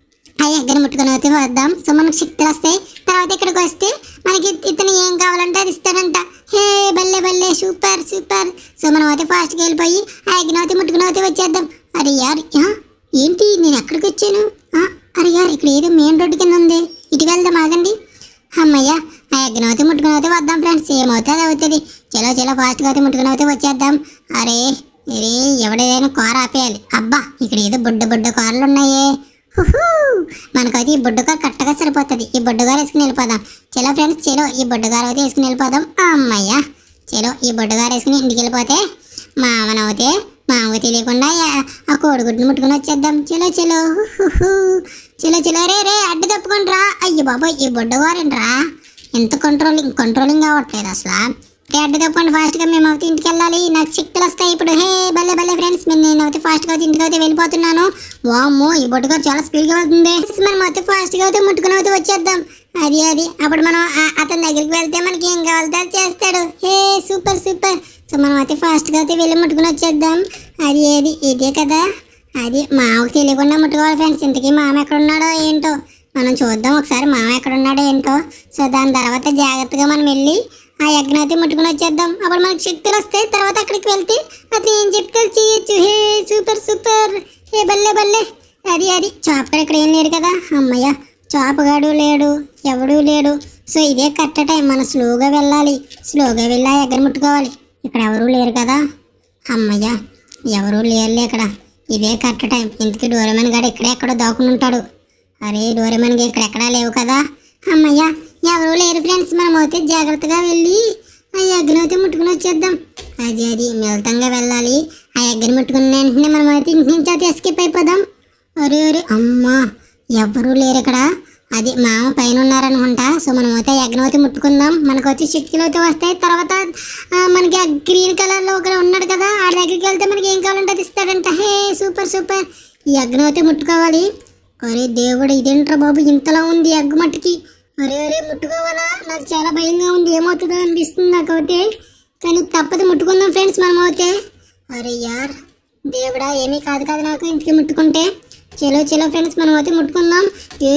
ఆ ఎగ్గని ముట్టుకొని అయితే వద్దాం సో మనకు శక్తులు వస్తాయి తర్వాత ఇక్కడికి వస్తే మనకి ఇతను ఏం కావాలంటే అది ఇస్తాడంట హే బల్లే బల్లే సూపర్ సూపర్ సో మనం అయితే ఫాస్ట్గా వెళ్ళిపోయి ఆ ఎగ్గన అయితే ముట్టుకుని అయితే వచ్చేద్దాం అరే యార్ ఆ, ఏంటి నేను ఎక్కడికి వచ్చాను ఆ, అరే యార్ ఇక్కడ ఏదో మెయిన్ రోడ్డు కింద ఉంది ఇటు వెళ్దాం ఆగండి అమ్మయ్య ఆ ఎగ్గన అయితే ముట్టుకుని అయితే వద్దాం ఫ్రెండ్స్ ఏమవుతుంది అవుతుంది చలో చలో ఫాస్ట్గా అయితే ముట్టుకుని అయితే వచ్చేద్దాం అరే అరే ఎవడేదైనా కార్ ఆపేయాలి అబ్బా ఇక్కడ ఏదో బుడ్డ బుడ్డ కార్లు ఉన్నాయే హుహూ. మనకైతే ఈ బుడ్డగారు కరెక్ట్గా సరిపోతుంది ఈ బుడ్డగారు వేసుకుని వెళ్ళిపోదాం చలో ఫ్రెండ్స్ చలో ఈ బుడ్డగారు అయితే వేసుకుని వెళ్ళిపోదాం అమ్మయ్య చలో ఈ బుడ్డగారు వేసుకుని ఇంటికి వెళ్ళిపోతే మామనవుతే మామకు తెలియకుండా యా- ఆ కోడిగుడ్డుని ముట్టుకుని వచ్చేద్దాం చలో చలో హుహూ. చలో చలో రే రే అడ్డు తప్పుకొని రా అయ్యో బాబోయ్ ఈ బుడ్డగారేంట్రా ఎంత కంట్రోలింగ్ కంట్రోలింగ్ అవ్వట్లేదు అసలు రే అడ్డు తప్పండి ఫాస్ట్గా మేము అయితే ఇంటికి వెళ్ళాలి నాకు శక్తులు వస్తాయి ఇప్పుడు హే భలే భలే ఫ్రెండ్స్ నేను నేనైతే ఫాస్ట్గా అయితే ఇంటికి అయితే వెళ్ళిపోతున్నాను వామ్మో ఈ బొట్టుగా చాలా స్పీడ్గా వెళ్తుంది మనం అయితే ఫాస్ట్గా అయితే ముట్టుకుని అయితే వచ్చేద్దాం అది అది అప్పుడు మనం ఆ- అతని దగ్గరికి వెళ్తే మనకి ఏం కావాలో అది చేస్తాడు హే సూపర్ సూపర్ సో మనం అయితే ఫాస్ట్గా అయితే వెళ్ళి ముట్టుకుని వచ్చేద్దాం అది ఏది ఇదే కదా అది మామకు తెలియకుండా ముట్టుకోవాలి ఫ్రెండ్స్ ఇంతకీ మామ ఎక్కడ ఉన్నాడో ఏంటో మనం చూద్దాం ఒకసారి మామ ఎక్కడ ఉన్నాడో ఏంటో సో దాని తర్వాత జాగ్రత్తగా మనం వెళ్ళి ఆ యజ్ఞం అయితే ముట్టుకుని వచ్చేద్దాం అప్పుడు మనకి శక్తులు వస్తాయి తర్వాత అక్కడికి వెళ్తే అతను ఏం చెప్తే అది చేయొచ్చు హే సూపర్ సూపర్ హే బల్లే బల్లే అది అది చాపగాడు ఇక్కడ ఏం లేడు కదా అమ్మయ్య చాపగాడు లేడు ఎవడూ లేడు సో ఇదే కరెక్ట్ టైం మనం స్లోగా వెళ్ళాలి స్లోగా వెళ్ళి ఆ యజ్ఞం ముట్టుకోవాలి ఇక్కడ ఎవరూ లేరు కదా అమ్మయ్య ఎవరూ లేరులే ఇక్కడ ఇదే కరెక్ట్ టైం ఇంతకీ డోరేమన్ గాడు ఇక్కడే ఎక్కడో దాక్కుని ఉంటాడు అరే డోరేమన్కి ఇక్కడ ఎక్కడా లేవు కదా అమ్మయ్య ఎవరూ లేరు ఫ్రెండ్స్ మనం అయితే జాగ్రత్తగా వెళ్ళి ఆ ఎగ్గను అయితే ముట్టుకుని వచ్చేద్దాం అది అది మిళతంగా వెళ్ళాలి ఆ ఎగ్గని ముట్టుకున్న వెంటనే మనం అయితే ఇంటి నుంచి అయితే ఎస్కేప్ అయిపోదాం అరే అరే అమ్మా ఎవరూ లేరు ఇక్కడ అది మామ పైన ఉన్నారనుకుంటా సో మనం అయితే యజ్ఞం అయితే ముట్టుకుందాం మనకు వచ్చి శక్తులు అయితే వస్తాయి తర్వాత ఆ, మనకి ఆ గ్రీన్ కలర్ లో ఒకరు ఉన్నాడు కదా ఆ దగ్గరికి వెళ్తే మనకి ఏం కావాలంటే అది ఇస్తాడంట హే సూపర్ సూపర్ ఈ యజ్ఞం అయితే ముట్టుకోవాలి అరే దేవుడు ఇదేంట్రా బాబు ఇంతలా ఉంది ఎగ్గు మట్టికి అరే అరే ముట్టుకోవాలా నాకు చాలా భయంగా ఉంది ఏమవుతుందో అనిపిస్తుంది నాకైతే కానీ తప్పదు ముట్టుకుందాం ఫ్రెండ్స్ మనం అయితే అరే యార్ దేవుడా ఏమీ కాదు కాదు నాకు ఇంటికి ముట్టుకుంటే చలో చలో ఫ్రెండ్స్ మనం అయితే ముట్టుకుందాం ఏ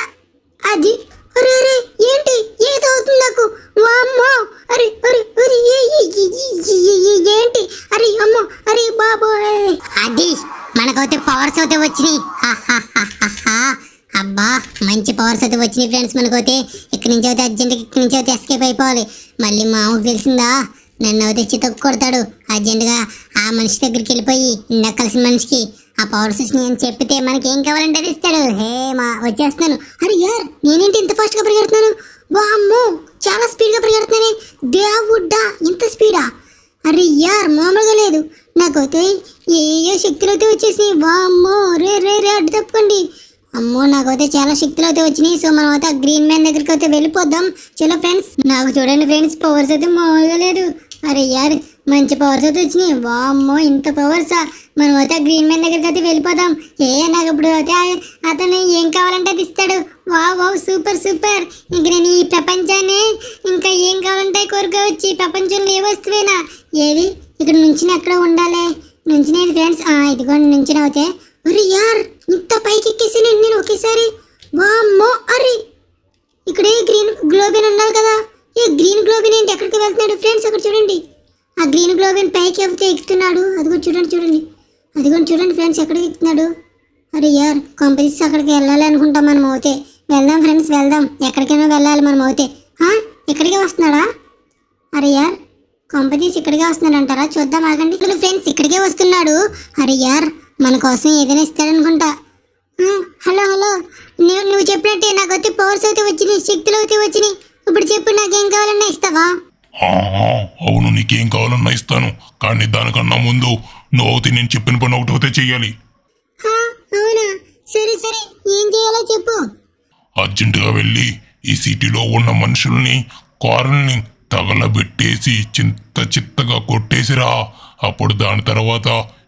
అది అరే అరే ఏంటి ఏదో అవుతుంది నాకు వామ్మో అరే అరే అరే ఏ, ఏ, ఏ, ఏ, ఏ, ఏ, ఏంటి అరే అమ్మో అరే బాబు అది మనకైతే పవర్స్ అయితే వచ్చినాయి హాహాహాహా. అబ్బా మంచి పవర్స్ అయితే వచ్చినాయి ఫ్రెండ్స్ మనకైతే ఇక్కడి నుంచి అయితే అర్జెంట్గా ఇక్కడి నుంచి అయితే ఎస్కేప్ అయిపోవాలి మళ్ళీ మామకు తెలిసిందా నన్ను అయితే చితకు కొడతాడు అర్జెంటుగా ఆ మనిషి దగ్గరికి వెళ్ళిపోయి ఇందాక కలిసిన మనిషికి ఆ పవర్స్ వచ్చినాయి అని చెప్పితే మనకి ఏం కావాలంటే అది ఇస్తాడు హే మా వచ్చేస్తున్నాను అరే యార్ నేనేంటి ఇంత ఫాస్ట్గా పరిగెడుతున్నాను వామ్మో చాలా స్పీడ్గా పరిగెడుతున్నానే దేవుడ్డా ఇంత స్పీడా అరే యార్ మామూలుగా లేదు నాకైతే ఏయో శక్తులు అయితే వచ్చేసినాయి వామ్మో రే రే రే అడ్డు తప్పుకోండి అమ్మో నాకైతే చాలా శక్తులు అయితే వచ్చినాయి సో మనం అయితే గ్రీన్ మ్యాన్ దగ్గరికి అయితే వెళ్ళిపోదాం చలో ఫ్రెండ్స్ నాకు చూడండి ఫ్రెండ్స్ పవర్స్ అయితే మామూలుగా లేదు అరే యార్ మంచి పవర్స్ అయితే వచ్చినాయి వామ్మో ఇంత పవర్సా మనం అయితే గ్రీన్ మ్యాన్ దగ్గరికి అయితే వెళ్ళిపోదాం ఏ నాకు ఇప్పుడు అయితే ఆ- అతను ఏం కావాలంటే అది ఇస్తాడు వా వావ్ సూపర్ సూపర్ ఇంక నేను ఈ ప్రపంచాన్ని ఇంకా ఏం కావాలంటే కోరుకోవచ్చు ఈ ప్రపంచంలో ఏ వస్తువేనా ఏది ఇక్కడ నుంచి ఎక్కడ ఉండాలి నుంచినేది ఫ్రెండ్స్ ఇదిగోండి నుంచి అవుతే అరే యార్ ఇంత పైకి ఎక్కేసాను నేను ఒకేసారి వామ్మో అరే ఇక్కడే గ్రీన్ గ్లోబిన్ ఉండాలి కదా ఈ గ్రీన్ గ్లోబిన్ ఏంటి ఎక్కడికి వెళ్తున్నాడు ఫ్రెండ్స్ అక్కడ చూడండి ఆ గ్రీన్ గ్లోబిన్ పైకి వెళ్తే ఎక్కుతున్నాడు అదిగో చూడండి చూడండి అదిగోండి చూడండి ఫ్రెండ్స్ ఎక్కడికి ఎక్కుతున్నాడు అరే యార్ కంపెనీస్ అక్కడికి వెళ్ళాలి అనుకుంటాం మనం అవుతే వెళ్దాం ఫ్రెండ్స్ వెళ్దాం ఎక్కడికైనా వెళ్ళాలి మనం అవుతే ఆ, ఇక్కడికే వస్తున్నాడా అరే యార్ కంపెనీస్ ఇక్కడికే వస్తున్నాడు అంటారా చూద్దాం ఆగండి ఇక్కడ ఫ్రెండ్స్ ఇక్కడికే వస్తున్నాడు అరే యార్ మన కోసం ఏదైనా ఇస్తాడనుకుంటా ఆ, హలో హలో నువ్వు నువ్వు చెప్పినట్టే నాకు అయితే పవర్స్ అయితే వచ్చినాయి శక్తులు అయితే వచ్చినాయి ఇప్పుడు చెప్పు నాకేం కావాలన్నా ఇస్తావా ఆ, ఆ, అవును నీకేం కావాలన్నా ఇస్తాను కానీ దానికన్నా ముందు నువ్వు అవుతే నేను చెప్పిన పని ఒకటి అయితే చెయ్యాలి ఆ, అవునా సరే సరే ఏం చేయాలో చెప్పు అర్జెంటుగా వెళ్ళి ఈ సిటీలో ఉన్న మనుషుల్ని కారుల్ని తగలబెట్టేసి చింత చిత్తగా కొట్టేసిరా అప్పుడు దాని తర్వాత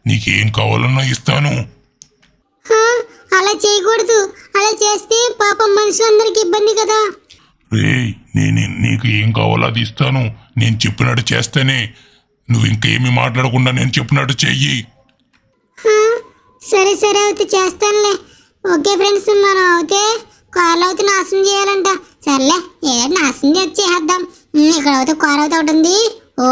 నీకేం కావాలన్నా ఇస్తాను హా, అలా చేయకూడదు అలా చేస్తే పాపం మనుషులందరికీ ఇబ్బంది కదా రేయ్ నేను నీకు ఏం కావాలో అది ఇస్తాను నేను చెప్పినట్టు చేస్తేనే నువ్వు ఇంకేమీ మాట్లాడకుండా నేను చెప్పినట్టు చెయ్యి హా, సరే సరే అయితే చేస్తానులే ఓకే ఫ్రెండ్స్ మనం అయితే కార్లో అయితే నాశనం చేయాలంట సర్లే ఏ నాశనం చేసి చేసేద్దాం ఉమ్, ఇక్కడ అయితే కార్ అయితే ఒకటి ఉంది ఓ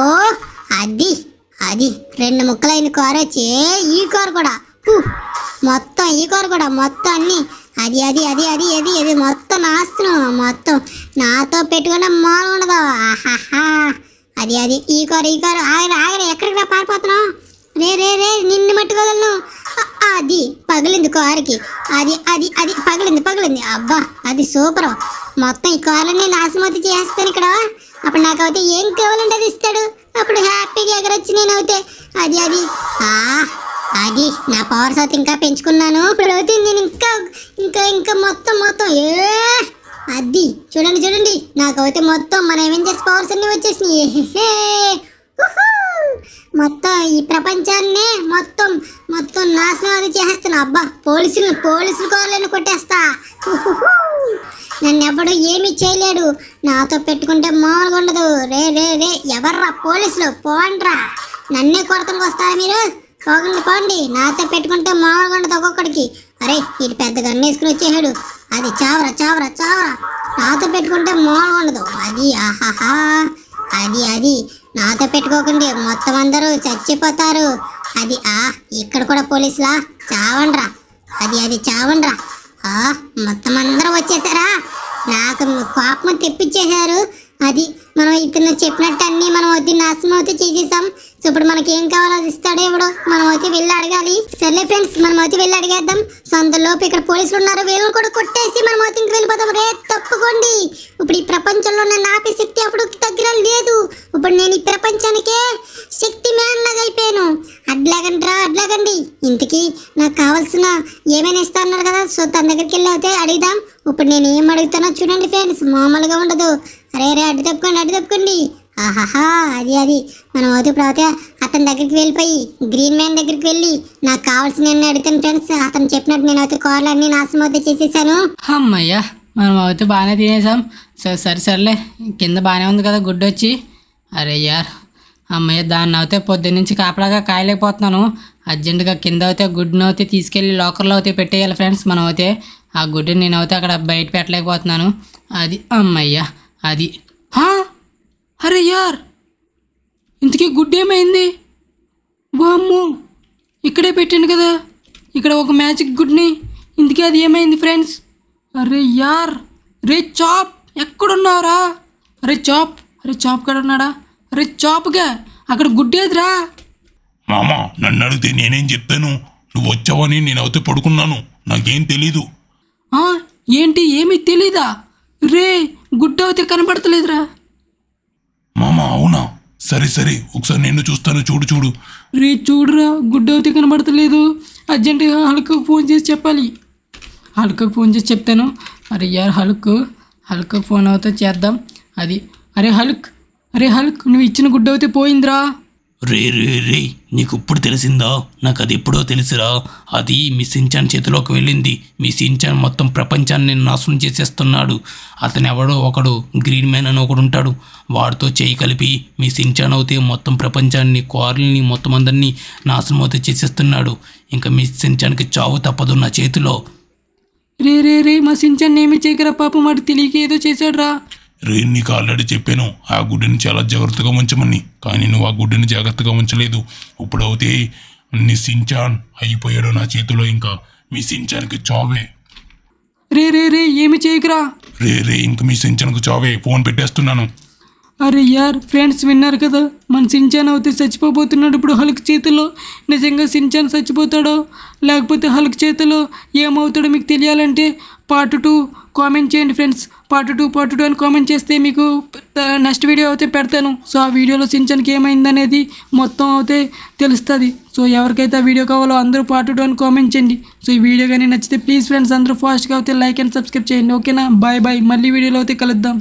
అది అది రెండు ముక్కలైన కార్ వచ్చి ఈ కార్ కూడా హూ, మొత్తం ఈ కార్ కూడా మొత్తం అన్ని అది అది అది అది అది అది మొత్తం నాశనం మొత్తం నాతో పెట్టుకున్న మాల్ ఉండదు ఆహాహా అది అది ఈ కారు ఈ కారు ఆగరా ఆగరా ఎక్కడికి రా పారిపోతున్నావు రే రే రే నిన్ను మట్టుకోగలను అ- అది పగిలింది కారుకి అది అది అది పగిలింది పగిలింది అబ్బా అది సూపర్ మొత్తం ఈ కారుని నాశనమతి చేస్తాను ఇక్కడ అప్పుడు నాకు అయితే ఏం కావాలంటే అది ఇస్తాడు అప్పుడు హ్యాపీగా ఎగరొచ్చి నేను అయితే అది అది ఆ అది నా పవర్స్ అయితే ఇంకా పెంచుకున్నాను ఇప్పుడు అయితే నేను ఇంకా ఇంకా ఇంకా మొత్తం మొత్తం ఏ అది చూడండి చూడండి నాకైతే మొత్తం మన ఎవెంజర్స్ పవర్స్ అన్ని వచ్చేసినాయి హే ఉహూ. మొత్తం ఈ ప్రపంచాన్నే మొత్తం మొత్తం నాశనం అది చేసేస్తున్నా అబ్బా పోలీసులు పోలీసులు కోరలేని కొట్టేస్తా ఉహుహు. నన్ను ఎవడు ఏమీ చేయలేడు నాతో పెట్టుకుంటే మామూలుగా ఉండదు రే రే రే ఎవర్రా పోలీసులు పోండ్రా నన్నే కొడతానికి వస్తారా మీరు పోకండి పోండి నాతో పెట్టుకుంటే మామూలుగా ఉండదు ఒక్కొక్కడికి అరే ఇటు పెద్ద గన్ను వేసుకుని వచ్చేసాడు అది చావరా చావరా చావరా నాతో పెట్టుకుంటే మామూలుగా ఉండదు అది ఆహాహా అది అది నాతో పెట్టుకోకండి మొత్తం అందరూ చచ్చిపోతారు అది ఆ ఇక్కడ కూడా పోలీసులా చావండ్రా అది అది చావండ్రా ఆ మొత్తం అందరూ వచ్చేసారా నాకు కోపం తెప్పించేశారు అది మనం ఇతను చెప్పినట్టు అన్ని మనం అయితే నాశనం అయితే చేసేసాం సో ఇప్పుడు మనకి ఏం కావాలో అది ఇస్తాడే ఇప్పుడు మనం అయితే వెళ్ళి అడగాలి సర్లే ఫ్రెండ్స్ మనం అయితే వెళ్ళి అడిగేద్దాం సో అంతలోపు ఇక్కడ పోలీసులు ఉన్నారు వీళ్ళని కూడా కొట్టేసి మనం అయితే ఇంక వెళ్ళిపోతాం రే తప్పుకోండి ఇప్పుడు ఈ ప్రపంచంలో నన్ను ఆపే శక్తి అప్పుడు దగ్గర లేదు ఇప్పుడు నేను ఈ ప్రపంచానికే శక్తి మ్యాన్ లాగా అయిపోయాను అడ్లాగండ్రా అడ్లాగండి ఇంతకీ నాకు కావాల్సిన ఏమైనా ఇస్తా అన్నారు కదా సో తన దగ్గరికి వెళ్ళి అయితే అడుగుదాం ఇప్పుడు నేను ఏం అడుగుతానో చూడండి ఫ్రెండ్స్ మామూలుగా ఉండదు అరే రే అడ్డు తప్పుకోండి అడ్డు తప్పుకోండి ఆహాహా అది అది మనం అయితే ఇప్పుడు అయితే అతని దగ్గరికి వెళ్ళిపోయి గ్రీన్ మ్యాన్ దగ్గరికి వెళ్ళి నాకు కావాల్సిన అన్ని అడుగుతాను ఫ్రెండ్స్ అతను చెప్పినట్టు నేను అయితే కార్లు అన్ని నాశనం అయితే చేసేసాను అమ్మయ్యా మనం అయితే బాగానే తినేసాం సరే సరే సర్లే కింద బాగానే ఉంది కదా గుడ్డు వచ్చి అరే యార్ అమ్మయ్య దాన్ని అయితే పొద్దున్న నుంచి కాపలాగా కాయలేకపోతున్నాను అర్జెంటుగా కింద అయితే గుడ్డును అయితే తీసుకెళ్ళి లాకర్లో అయితే పెట్టేయాలి ఫ్రెండ్స్ మనం అయితే ఆ గుడ్డుని నేను అయితే అక్కడ బయట పెట్టలేకపోతున్నాను అది అమ్మయ్యా అది హా? అరే యార్ ఇంతకీ గుడ్డు ఏమైంది వామ్మో ఇక్కడే పెట్టాను కదా ఇక్కడ ఒక మ్యాజిక్ గుడ్ని ఇందుకే అది ఏమైంది ఫ్రెండ్స్ అరే యార్ రే చాప్ ఎక్కడున్నావురా అరే చాప్ అరే చాప్ కాడ ఉన్నాడా అరే చాప్గా అక్కడ గుడ్డేదిరా మామ నన్ను అడిగితే నేనేం చెప్తాను నువ్వు వచ్చావని నేను అయితే పడుకున్నాను నాకేం తెలీదు ఆ, ఏంటి ఏమీ తెలీదా రే గుడ్డ అయితే కనపడతలేదురా మామ అవునా సరే సరే ఒకసారి నేను చూస్తాను చూడు చూడు రే చూడురా గుడ్డ అయితే కనబడతలేదు అర్జెంటుగా హల్క్ ఫోన్ చేసి చెప్పాలి హల్క్ ఫోన్ చేసి చెప్తాను అరే యార్ హల్క్ హల్క్ ఫోన్ అవుతే చేద్దాం అది అరే హల్క్ అరే హల్క్ నువ్వు ఇచ్చిన గుడ్డ అయితే పోయిందిరా రే రే రే నీకు ఇప్పుడు తెలిసిందా నాకు అది ఎప్పుడో తెలుసురా అది మీ సించాన్ చేతిలోకి వెళ్ళింది మీ సించాన్ మొత్తం ప్రపంచాన్ని నాశనం చేసేస్తున్నాడు అతను ఎవడో ఒకడు గ్రీన్ మ్యాన్ అని ఒకడు ఉంటాడు వాడితో చేయి కలిపి మీ సించాన్ అవుతే మొత్తం ప్రపంచాన్ని క్వారీని మొత్తం అందరినీ నాశనం అవుతే చేసేస్తున్నాడు ఇంకా మీ సించాన్కి చావు తప్పదు నా చేతిలో రే రే రే మా సించాన్ని ఏమి చేయకరా పాపం వాడు తెలియక ఏదో చేశాడురా రే నీకు ఆల్రెడీ చెప్పాను ఆ గుడ్డిని చాలా జాగ్రత్తగా ఉంచమని కానీ నువ్వు ఆ గుడ్డిని జాగ్రత్తగా ఉంచలేదు ఇప్పుడు అయితే నీ సించాన్ అయిపోయాడు నా చేతిలో ఇంకా మీ సించాన్కి చావే రే రే రే ఏమి చేయకరా రే రే ఇంక మీ సించాన్కి చావే ఫోన్ పెట్టేస్తున్నాను అరే యార్ ఫ్రెండ్స్ విన్నారు కదా మన సించాన్ అవుతే చచ్చిపోబోతున్నాడు ఇప్పుడు హల్క్ చేతిలో నిజంగా సించాన్ చచ్చిపోతాడో లేకపోతే హల్క్ చేతిలో ఏమవుతాడో మీకు తెలియాలంటే పార్ట్ టూ కామెంట్ చేయండి friends part two part two అని కామెంట్ చేస్తే మీకు నెక్స్ట్ వీడియో అయితే పెడతాను సో ఆ వీడియోలో సించాన్కి ఏమైందనేది మొత్తం అయితే తెలుస్తుంది సో ఎవరికైతే ఆ వీడియో కావాలో అందరూ పార్ట్ టూ అని కామెంట్ చేయండి సో ఈ వీడియో కానీ నచ్చితే ప్లీజ్ ఫ్రెండ్స్ అందరూ ఫాస్ట్గా అయితే లైక్ అండ్ సబ్స్క్రైబ్ చేయండి ఓకేనా బాయ్ బాయ్ మళ్ళీ వీడియోలో అయితే కలుద్దాం